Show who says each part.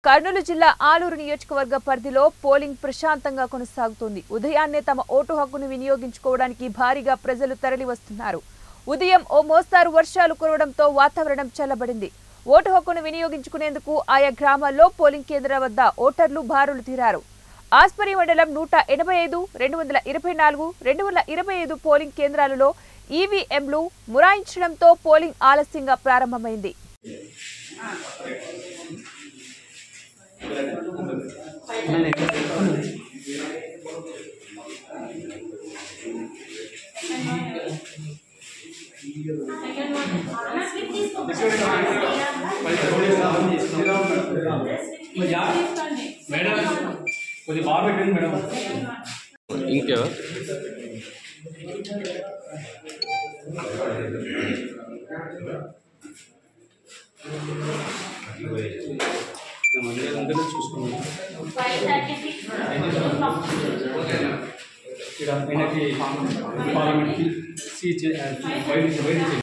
Speaker 1: కర్నూలు జిల్లా ఆలూరు నియోజకవర్గ పరిధిలో పోలింగ్ ప్రశాంతంగా కొనసాగుతోంది ఉదయాన్నే తమ ఓటు హక్కును వినియోగించుకోవడానికి భారీగా ప్రజలు తరలివస్తున్నారు ఉదయం ఓ మోస్తారు వర్షాలు కురవడంతో వాతావరణం చల్లబడింది ఓటు హక్కును వినియోగించుకునేందుకు ఆయా గ్రామాల్లో పోలింగ్ కేంద్రాల వద్ద ఓటర్లు బారులు తీరారు ఆస్పరి మండలం నూట ఎనభై ఐదు రెండు వందల ఇరవై నాలుగు రెండు వందల ఇరవై ఐదు పోలింగ్ కేంద్రాలలో ఈవీఎంలు మురాయించడంతో పోలింగ్ ఆలస్యంగా ప్రారంభమైంది
Speaker 2: మేడం కొద్దిగా బాగా పెట్టండి మేడం
Speaker 3: ఇంకేవా
Speaker 2: అందరూ చూసుకోండి ఇక్కడ ఆయనకి పార్లమెంట్కి సీ వైద్య వైద్య